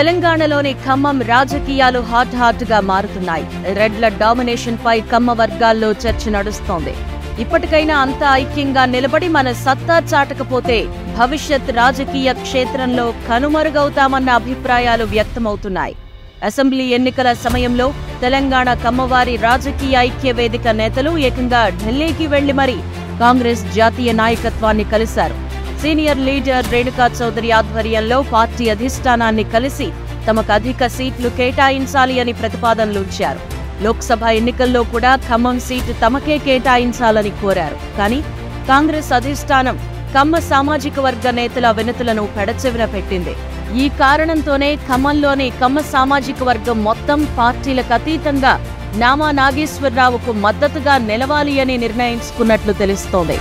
తెలంగాణలోని ఖమ్మం రాజకీయాలు hot hot గా మారుతున్నాయి రెడ్ల డామినేషన్ పై కమ్మ వర్గాల్లో చర్చ నడుస్తోంది ఇప్పటికైనా అంతా ఐక్యంగా నిలబడి మన సత్తా చాటకపోతే భవిష్యత్ రాజకీయ క్షేత్రంలో కనుమరుగవుతామన్న అభిప్రాయాలు వ్యక్తమవుతున్నాయి అసెంబ్లీ ఎన్నికల సమయంలో తెలంగాణ కమ్మవారి రాజకీయ ఐక్య వేదిక నేతలు ఏకంగా ఢిల్లీకి వెళ్లి మరీ కాంగ్రెస్ జాతీయ నాయకత్వాన్ని కలిశారు సీనియర్ లీడర్ రేణుకా చౌదరి ఆధ్వర్యంలో పార్టీ అధిష్టానాన్ని కలిసి తమకు అధిక సీట్లు కేటాయించాలి అని ప్రతిపాదనలుంచారు లోక్సభ ఎన్నికల్లో కూడా ఖమ్మం సీటు తమకే కేటాయించాలని కోరారు కానీ కాంగ్రెస్ అధిష్టానం కమ్మ సామాజిక వర్గ నేతల వినతులను పెడచెవిన పెట్టింది ఈ కారణంతోనే ఖమ్మంలోని కమ్మ సామాజిక వర్గం మొత్తం పార్టీలకు అతీతంగా నామా నాగేశ్వరరావుకు మద్దతుగా నిలవాలి అని నిర్ణయించుకున్నట్లు తెలుస్తోంది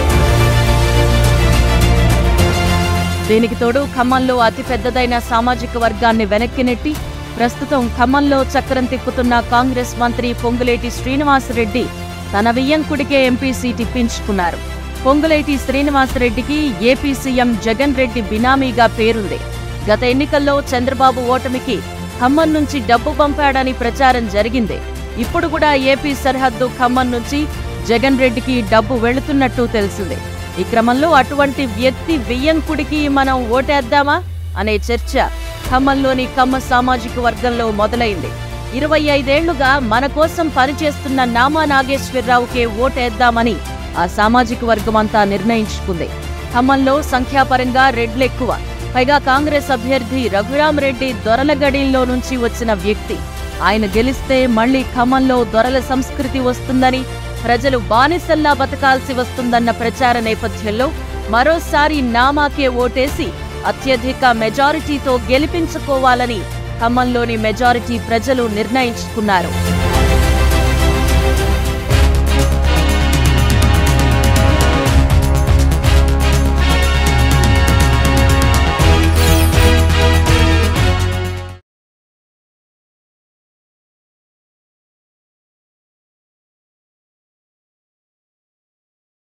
దీనికి తోడు ఖమ్మంలో అతిపెద్దదైన సామాజిక వర్గాన్ని వెనక్కి నెట్టి ప్రస్తుతం ఖమ్మంలో చక్రం తిప్పుతున్న కాంగ్రెస్ మంత్రి పొంగులేటి శ్రీనివాసరెడ్డి తన వియ్యంకుడికే ఎంపీ సీట్ ఇప్పించుకున్నారు పొంగులేటి శ్రీనివాసరెడ్డికి ఏపీ సీఎం జగన్ రెడ్డి బినామీగా పేరుంది గత ఎన్నికల్లో చంద్రబాబు ఓటమికి ఖమ్మం నుంచి డబ్బు పంపాడని ప్రచారం జరిగింది ఇప్పుడు కూడా ఏపీ సరిహద్దు ఖమ్మం నుంచి జగన్ రెడ్డికి డబ్బు వెళుతున్నట్టు తెలిసింది ఈ క్రమంలో అటువంటి వ్యక్తి వియ్యంకుడికి మనం ఓటేద్దామా అనే చర్చ ఖమ్మంలోని కమ్మ సామాజిక వర్గంలో మొదలైంది ఇరవై ఐదేళ్లుగా మన కోసం పనిచేస్తున్న నామా నాగేశ్వరరావుకే ఓటేద్దామని ఆ సామాజిక వర్గం అంతా నిర్ణయించుకుంది ఖమ్మంలో సంఖ్యాపరంగా రెడ్లెక్కువ పైగా కాంగ్రెస్ అభ్యర్థి రఘురాం రెడ్డి దొరలగడిలో నుంచి వచ్చిన వ్యక్తి ఆయన గెలిస్తే మళ్లీ ఖమ్మంలో దొరల సంస్కృతి వస్తుందని ప్రజలు బానిసల్లా బతకాల్సి వస్తుందన్న ప్రచార నేపథ్యంలో మరోసారి నామాకే ఓటేసి అత్యధిక మెజారిటీతో గెలిపించుకోవాలని ఖమ్మంలోని మెజారిటీ ప్రజలు నిర్ణయించుకున్నారు